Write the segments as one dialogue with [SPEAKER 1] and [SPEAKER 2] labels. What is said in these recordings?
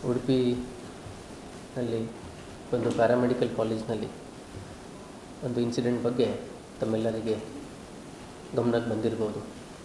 [SPEAKER 1] ಉಡುಪಿನಲ್ಲಿ ಒಂದು ಪ್ಯಾರಾಮೆಡಿಕಲ್ ಕಾಲೇಜ್ನಲ್ಲಿ ಒಂದು ಇನ್ಸಿಡೆಂಟ್ ಬಗ್ಗೆ ತಮ್ಮೆಲ್ಲರಿಗೆ ಗಮನಕ್ಕೆ ಬಂದಿರ್ಬೋದು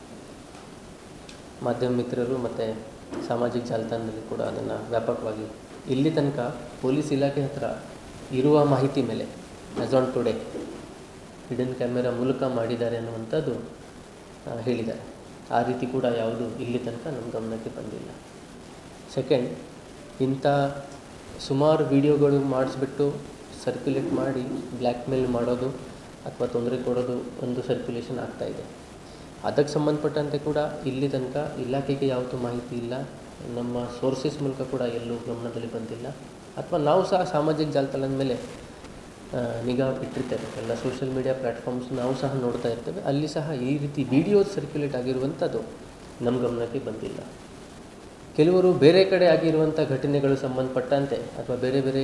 [SPEAKER 1] ಮಾಧ್ಯಮ ಮಿತ್ರರು ಮತ್ತು ಸಾಮಾಜಿಕ ಜಾಲತಾಣದಲ್ಲಿ ಕೂಡ ಅದನ್ನು ವ್ಯಾಪಕವಾಗಿ ಇಲ್ಲಿ ತನಕ ಪೊಲೀಸ್ ಇಲಾಖೆ ಹತ್ರ ಇರುವ ಮಾಹಿತಿ ಮೇಲೆ as on today hidden camera ಮೂಲಕ ಮಾಡಿದ್ದಾರೆ ಅನ್ನುವಂಥದ್ದು ಆ, ಹೇಳಿದ್ದಾರೆ ಆ ರೀತಿ ಕೂಡ ಯಾವುದು ಇಲ್ಲಿ ತನಕ ನಮ್ಮ ಗಮನಕ್ಕೆ ಬಂದಿಲ್ಲ ಸೆಕೆಂಡ್ ಇಂಥ ಸುಮಾರು ವಿಡಿಯೋಗಳು ಮಾಡಿಸ್ಬಿಟ್ಟು ಸರ್ಕ್ಯುಲೇಟ್ ಮಾಡಿ ಬ್ಲ್ಯಾಕ್ ಮೇಲ್ ಮಾಡೋದು ಅಥವಾ ತೊಂದರೆ ಕೊಡೋದು ಒಂದು ಸರ್ಕ್ಯುಲೇಷನ್ ಆಗ್ತಾಯಿದೆ ಅದಕ್ಕೆ ಸಂಬಂಧಪಟ್ಟಂತೆ ಕೂಡ ಇಲ್ಲಿ ತನಕ ಇಲಾಖೆಗೆ ಯಾವುದು ಮಾಹಿತಿ ಇಲ್ಲ ನಮ್ಮ ಸೋರ್ಸಸ್ ಮೂಲಕ ಕೂಡ ಎಲ್ಲೂ ಗಮನದಲ್ಲಿ ಬಂದಿಲ್ಲ ಅಥವಾ ನಾವು ಸಹ ಸಾಮಾಜಿಕ ಜಾಲತಾಣದ ಮೇಲೆ ಆ, ನಿಗಾ ಇಟ್ಟಿರ್ತೇವೆ ಎಲ್ಲ ಸೋಷಿಯಲ್ ಮೀಡಿಯಾ ಪ್ಲ್ಯಾಟ್ಫಾರ್ಮ್ಸ್ ನಾವು ಸಹ ನೋಡ್ತಾ ಇರ್ತೇವೆ ಅಲ್ಲಿ ಸಹ ಈ ರೀತಿ ವಿಡಿಯೋಸ್ ಸರ್ಕ್ಯುಲೇಟ್ ಆಗಿರುವಂಥದ್ದು ನಮ್ಮ ಗಮನಕ್ಕೆ ಬಂದಿಲ್ಲ ಕೆಲವರು ಬೇರೆ ಕಡೆ ಆಗಿರುವಂಥ ಘಟನೆಗಳು ಸಂಬಂಧಪಟ್ಟಂತೆ ಅಥವಾ ಬೇರೆ ಬೇರೆ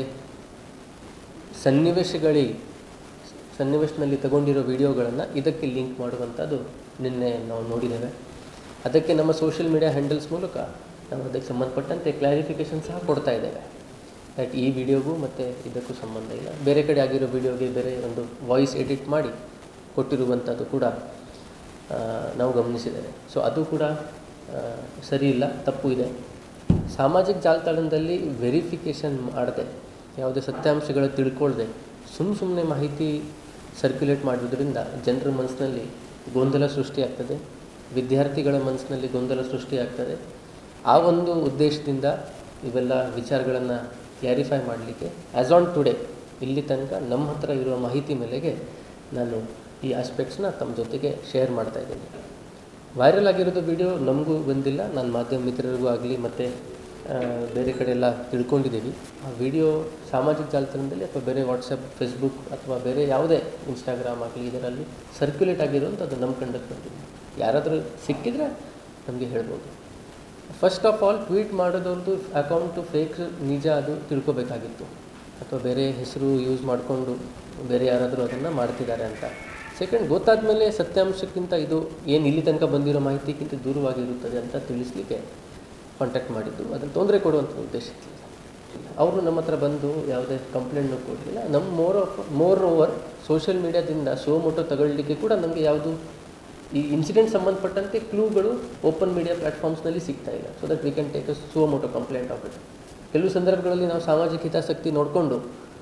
[SPEAKER 1] ಸನ್ನಿವೇಶಗಳಿಗೆ ಸನ್ನಿವೇಶದಲ್ಲಿ ತಗೊಂಡಿರೋ ವಿಡಿಯೋಗಳನ್ನು ಇದಕ್ಕೆ ಲಿಂಕ್ ಮಾಡುವಂಥದ್ದು ನಿನ್ನೆ ನಾವು ನೋಡಿದ್ದೇವೆ ಅದಕ್ಕೆ ನಮ್ಮ ಸೋಷಿಯಲ್ ಮೀಡಿಯಾ ಹ್ಯಾಂಡಲ್ಸ್ ಮೂಲಕ ನಾವು ಅದಕ್ಕೆ ಸಂಬಂಧಪಟ್ಟಂತೆ ಕ್ಲಾರಿಫಿಕೇಷನ್ ಸಹ ಕೊಡ್ತಾ ಇದ್ದೇವೆ ದಟ್ ಈ ವಿಡಿಯೋಗೂ ಮತ್ತು ಇದಕ್ಕೂ ಸಂಬಂಧ ಇಲ್ಲ ಬೇರೆ ಕಡೆ ಆಗಿರೋ ವಿಡಿಯೋಗೆ ಬೇರೆ ಒಂದು ವಾಯ್ಸ್ ಎಡಿಟ್ ಮಾಡಿ ಕೊಟ್ಟಿರುವಂಥದ್ದು ಕೂಡ ಆ, ನಾವು ಗಮನಿಸಿದ್ದೇವೆ ಸೊ ಅದು ಕೂಡ ಆ, ಸರಿ ಇಲ್ಲ ತಪ್ಪು ಇದೆ ಸಾಮಾಜಿಕ ಜಾಲತಾಣದಲ್ಲಿ ವೆರಿಫಿಕೇಷನ್ ಮಾಡದೆ ಯಾವುದೇ ಸತ್ಯಾಂಶಗಳು ತಿಳ್ಕೊಳ್ದೆ ಸುಮ್ಮ ಸುಮ್ಮನೆ ಮಾಹಿತಿ ಸರ್ಕ್ಯುಲೇಟ್ ಮಾಡೋದ್ರಿಂದ ಜನರ ಮನಸ್ಸಿನಲ್ಲಿ ಗೊಂದಲ ಸೃಷ್ಟಿಯಾಗ್ತದೆ ವಿದ್ಯಾರ್ಥಿಗಳ ಮನಸ್ಸಿನಲ್ಲಿ ಗೊಂದಲ ಸೃಷ್ಟಿಯಾಗ್ತದೆ ಆ ಒಂದು ಉದ್ದೇಶದಿಂದ ಇವೆಲ್ಲ ವಿಚಾರಗಳನ್ನು ಕ್ಲಾರಿಫೈ ಮಾಡಲಿಕ್ಕೆ ಆ್ಯಸ್ ಆನ್ ಟುಡೇ ಇಲ್ಲಿ ತನಕ ನಮ್ಮ ಹತ್ರ ಇರುವ ಮಾಹಿತಿ ಮೇಲೆಗೆ ನಾನು ಈ ಆಸ್ಪೆಕ್ಟ್ಸ್ನ ತಮ್ಮ ಜೊತೆಗೆ ಶೇರ್ ಮಾಡ್ತಾ ಇದ್ದೀನಿ ವೈರಲ್ ಆಗಿರೋದು ವಿಡಿಯೋ ನಮಗೂ ಬಂದಿಲ್ಲ ನನ್ನ ಮಾಧ್ಯಮ ಮಿತ್ರರಿಗೂ ಆಗಲಿ ಮತ್ತು ಬೇರೆ ಕಡೆ ಎಲ್ಲ ತಿಳ್ಕೊಂಡಿದ್ದೀವಿ ಆ ವಿಡಿಯೋ ಸಾಮಾಜಿಕ ಜಾಲತಾಣದಲ್ಲಿ ಅಥವಾ ಬೇರೆ ವಾಟ್ಸಪ್ ಫೇಸ್ಬುಕ್ ಅಥವಾ ಬೇರೆ ಯಾವುದೇ ಇನ್ಸ್ಟಾಗ್ರಾಮ್ ಆಗಲಿ ಇದರಲ್ಲಿ ಸರ್ಕ್ಯುಲೇಟ್ ಆಗಿರೋಂಥದ್ದು ನಮ್ಮ ಕಂಡಕ್ಕೆ ಬಂದಿದೆ ಯಾರಾದರೂ ಸಿಕ್ಕಿದರೆ ನಮಗೆ ಹೇಳ್ಬೋದು ಫಸ್ಟ್ ಆಫ್ ಆಲ್ ಟ್ವೀಟ್ ಮಾಡೋದವ್ರದ್ದು ಅಕೌಂಟು ಫೇಕ್ ನಿಜ ಅದು ತಿಳ್ಕೊಬೇಕಾಗಿತ್ತು ಅಥವಾ ಬೇರೆ ಹೆಸರು ಯೂಸ್ ಮಾಡಿಕೊಂಡು ಬೇರೆ ಯಾರಾದರೂ ಅದನ್ನು ಮಾಡ್ತಿದ್ದಾರೆ ಅಂತ ಸೆಕೆಂಡ್ ಗೊತ್ತಾದ ಮೇಲೆ ಸತ್ಯಾಂಶಕ್ಕಿಂತ ಇದು ಏನು ಇಲ್ಲಿ ತನಕ ಬಂದಿರೋ ಮಾಹಿತಿಗಿಂತ ದೂರವಾಗಿರುತ್ತದೆ ಅಂತ ತಿಳಿಸ್ಲಿಕ್ಕೆ ಕಾಂಟ್ಯಾಕ್ಟ್ ಮಾಡಿದ್ದು ಅದನ್ನು ತೊಂದರೆ ಕೊಡುವಂಥ ಉದ್ದೇಶ ಇರಲಿಲ್ಲ ಅವರು ನಮ್ಮ ಹತ್ರ ಬಂದು ಯಾವುದೇ ಕಂಪ್ಲೇಂಟ್ನು ಕೊಡಲಿಲ್ಲ ನಮ್ಮ more of moreover social ಮೀಡಿಯಾದಿಂದ ಸೋ ಮೋಟೋ ತಗೊಳ್ಳಿಕ್ಕೆ ಕೂಡ ನಮಗೆ ಯಾವುದು ಈ ಇನ್ಸಿಡೆಂಟ್ ಸಂಬಂಧಪಟ್ಟಂತೆ ಕ್ಲೂಗಳು ಓಪನ್ ಮೀಡಿಯಾ ಪ್ಲ್ಯಾಟ್ಫಾರ್ಮ್ಸ್ನಲ್ಲಿ ಸಿಗ್ತಾ ಇಲ್ಲ so that we can take a suo motu complaint of it ಕೆಲವು ಸಂದರ್ಭಗಳಲ್ಲಿ ನಾವು ಸಾಮಾಜಿಕ ಹಿತಾಸಕ್ತಿ ನೋಡಿಕೊಂಡು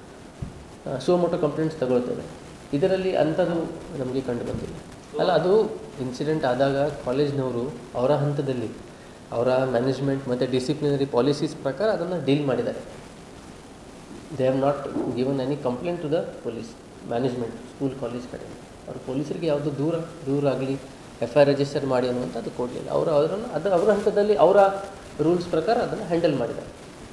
[SPEAKER 1] ಸೋ ಮೋಟೋ ಕಂಪ್ಲೇಂಟ್ಸ್ ತಗೊಳ್ತೇವೆ ಇದರಲ್ಲಿ ಅಂಥದ್ದು ನಮಗೆ ಕಂಡು ಬಂದಿಲ್ಲ ಅಲ್ಲ ಅದು ಇನ್ಸಿಡೆಂಟ್ ಆದಾಗ ಕಾಲೇಜ್ನವರು ಅವರ ಹಂತದಲ್ಲಿ ಅವರ ಮ್ಯಾನೇಜ್ಮೆಂಟ್ ಮತ್ತು ಡಿಸಿಪ್ಲಿನರಿ ಪಾಲಿಸೀಸ್ ಪ್ರಕಾರ ಅದನ್ನು ಡೀಲ್ ಮಾಡಿದ್ದಾರೆ they have not given any complaint to the police management school college ಕಡೆ ಅವರು ಪೊಲೀಸರಿಗೆ ಯಾವುದು ದೂರ ದೂರ ಆಗಲಿ ಎಫ್ ಐ ಆರ್ ರಿಜಿಸ್ಟರ್ ಮಾಡಿ ಅನ್ನುವಂಥದ್ದು ಕೊಡಲಿಲ್ಲ ಅವರು ಅದನ್ನು ಅದು ಅವರ ಹಂತದಲ್ಲಿ ಅವರ ರೂಲ್ಸ್ ಪ್ರಕಾರ ಅದನ್ನು ಹ್ಯಾಂಡಲ್ ಮಾಡಿದ್ದಾರೆ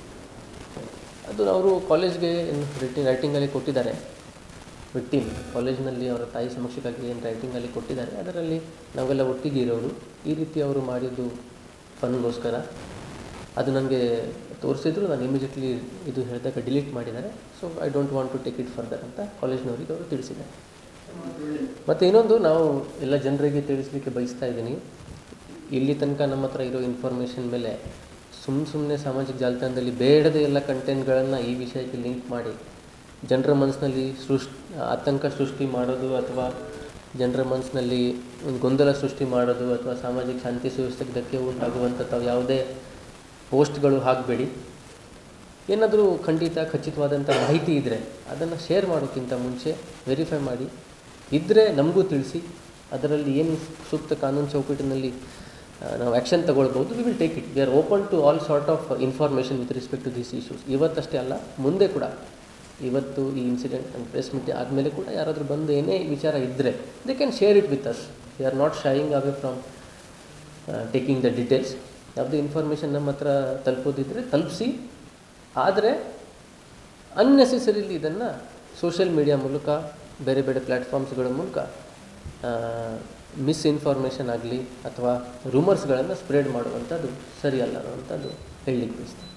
[SPEAKER 1] ಅದು ಅವರು ಕಾಲೇಜ್ಗೆ ರಿಟಿಂಗ್ ರೈಟಿಂಗಲ್ಲಿ ಕೊಟ್ಟಿದ್ದಾರೆ ವಿಕ್ಟಿಮ್ ಕಾಲೇಜ್ನಲ್ಲಿ ಅವರ ತಾಯಿ ಸಮಕ್ಷಕ್ಕಾಗಿ ಏನು ರೈಟಿಂಗಲ್ಲಿ ಕೊಟ್ಟಿದ್ದಾರೆ ಅದರಲ್ಲಿ ನಾವೆಲ್ಲ ಒಟ್ಟಿಗೆ ಇರೋರು ಈ ರೀತಿ ಅವರು ಮಾಡಿದ್ದು ಫನ್ಗೋಸ್ಕರ ಅದು ನನಗೆ ತೋರಿಸಿದ್ರು ನಾನು ಇಮಿಡಿಯೇಟ್ಲಿ ಇದು ಹೇಳಿದಾಗ ಡಿಲೀಟ್ ಮಾಡಿದ್ದಾರೆ so I don't want to take it further ಅಂತ ಕಾಲೇಜ್ನವರಿಗೆ ಅವರು ತಿಳಿಸಿದ್ದಾರೆ ಮತ್ತು ಇನ್ನೊಂದು ನಾವು ಎಲ್ಲ ಜನರಿಗೆ ತಿಳಿಸ್ಲಿಕ್ಕೆ ಬಯಸ್ತಾ ಇದ್ದೀನಿ ಇಲ್ಲಿ ತನಕ ನಮ್ಮ ಹತ್ರ ಇರೋ ಇನ್ಫಾರ್ಮೇಷನ್ ಮೇಲೆ ಸುಮ್ಮ ಸುಮ್ಮನೆ ಸಾಮಾಜಿಕ ಜಾಲತಾಣದಲ್ಲಿ ಬೇಡದೇ ಎಲ್ಲ ಕಂಟೆಂಟ್ಗಳನ್ನು ಈ ವಿಷಯಕ್ಕೆ ಲಿಂಕ್ ಮಾಡಿ ಜನರ ಮನಸ್ಸಿನಲ್ಲಿ ಸೃಷ್ಟಿ ಆತಂಕ ಸೃಷ್ಟಿ ಮಾಡೋದು ಅಥವಾ ಜನರ ಮನಸ್ಸಿನಲ್ಲಿ ಒಂದು ಗೊಂದಲ ಸೃಷ್ಟಿ ಮಾಡೋದು ಅಥವಾ ಸಾಮಾಜಿಕ ಶಾಂತಿ ಸುವ್ಯವಸ್ಥೆಗೆ ಧಕ್ಕೆ ಉಂಟಾಗುವಂಥ ತಾವು ಯಾವುದೇ ಪೋಸ್ಟ್ಗಳು ಹಾಕಬೇಡಿ ಏನಾದರೂ ಖಂಡಿತ ಖಚಿತವಾದಂಥ ಮಾಹಿತಿ ಇದ್ದರೆ ಅದನ್ನು ಶೇರ್ ಮಾಡೋಕ್ಕಿಂತ ಮುಂಚೆ ವೆರಿಫೈ ಮಾಡಿ ಇದ್ದರೆ ನಮಗೂ ತಿಳಿಸಿ ಅದರಲ್ಲಿ ಏನು ಸೂಕ್ತ ಕಾನೂನು ಚೌಕಟ್ಟಿನಲ್ಲಿ ಆ, ನಾವು ಆ್ಯಕ್ಷನ್ ತಗೊಳ್ಬೋದು we will take it we are open to all sort of information with respect to this issues ಇವತ್ತಷ್ಟೇ ಅಲ್ಲ ಮುಂದೆ ಕೂಡ ಇವತ್ತು ಈ ಇನ್ಸಿಡೆಂಟ್ ಆ್ಯಂಡ್ ಪ್ರೆಸ್ ಮೀಟ್ ಆದಮೇಲೆ ಕೂಡ ಯಾರಾದರೂ ಬಂದು ಏನೇ ವಿಚಾರ ಇದ್ದರೆ they can share it with us we are not shying away from taking the details ಯಾವುದೇ ಇನ್ಫಾರ್ಮೇಷನ್ ನಮ್ಮ ಹತ್ರ ತಲುಪೋದಿದ್ದರೆ ತಲುಪಿಸಿ ಆದರೆ ಅನ್ನೆಸೆಸರಿಲಿ ಇದನ್ನು ಸೋಷಿಯಲ್ ಮೀಡಿಯಾ ಮೂಲಕ ಬೇರೆ ಬೇರೆ ಪ್ಲ್ಯಾಟ್ಫಾರ್ಮ್ಸ್ಗಳ ಮೂಲಕ ಮಿಸ್ಇನ್ಫಾರ್ಮೇಷನ್ ಆಗಲಿ ಅಥವಾ ರೂಮರ್ಸ್ಗಳನ್ನು ಸ್ಪ್ರೆಡ್ ಮಾಡುವಂಥದ್ದು ಸರಿಯಲ್ಲ ಅನ್ನುವಂಥದ್ದು ಹೇಳಲಿಕ್ಕೆ ಬಯಸ್ತೀನಿ